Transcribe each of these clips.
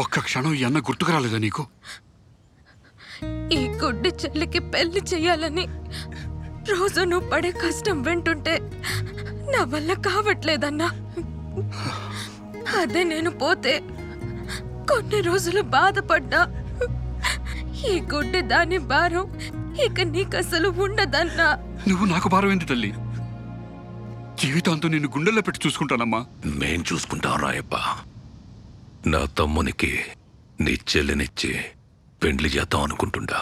ఒక్క క్షణం ఈ అన్న గుర్తుకు రాలేదా నీకు ఈ గుడ్డి చెల్లికి పెళ్లి చెయ్యాలని రోజు నువ్వు పడే కష్టం వింటుంటే నా వల్ల కావట్లేదన్నా అదే నేను పోతే కొన్ని రోజులు బాధపడ్డా ఈ గుడ్డి దాని భారం ఇక నీకు అసలు ఉండదన్నా నువ్వు నాకు భారం ఏంటి తల్లి జీవితాంతం నిన్ను గుండెల్లో పెట్టి చూసుకుంటానమ్మా మేం చూసుకుంటాం రాయప్ప నా తమ్మునికి నీ చెల్లినిచ్చి పెండ్లి చేద్దాం అనుకుంటుండా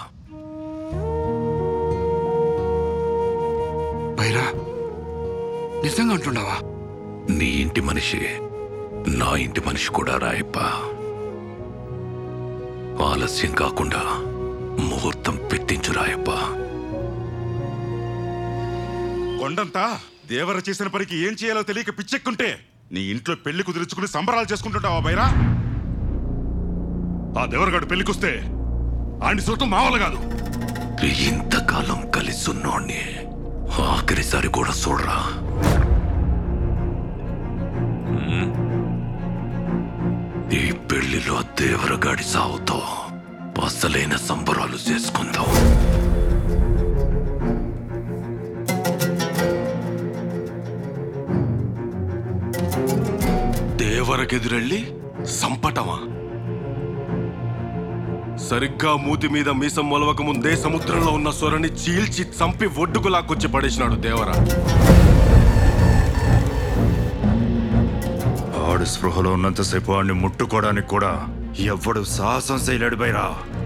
బైరా నిజంగా అంటున్నావా నీ ఇంటి మనిషి నా ఇంటి మనిషి కూడా రాయప్ప ఆలస్యం కాకుండా ముహూర్తం పెట్టించు రాయప్ప కొండంతా దేవర చేసిన పనికి ఏం చేయాలో తెలియక పిచ్చెక్కుంటే నీ ఇంట్లో పెళ్లి కుదుర్చుకుని సంబరాలు చేసుకుంటుంటావా బైరా ఆ దేవరగాడు పెళ్లికొస్తే ఆడిని చూడటం మావలు కాదు ఇంతకాలం కలిసున్నోణ్ణి ఆఖరిసారి కూడా చూడరా హ్మ్? ఈ పెళ్లిలో దేవరగాడి సావుతో అసలైన సంబరాలు చేసుకుందాం దేవరకెదురెళ్ళి సంపటమా సరిగ్గా మూతి మీద మీసం మొలవక ముందే సముద్రంలో ఉన్న సొరని చీల్చి చంపి ఒడ్డుకు లాక్కొచ్చి పడేసినాడు దేవర ఆడు స్పృహలో ఉన్నంతసేపు వాడిని ముట్టుకోవడానికి కూడా ఎవ్వడు సాహసం చేయలేడు బైరా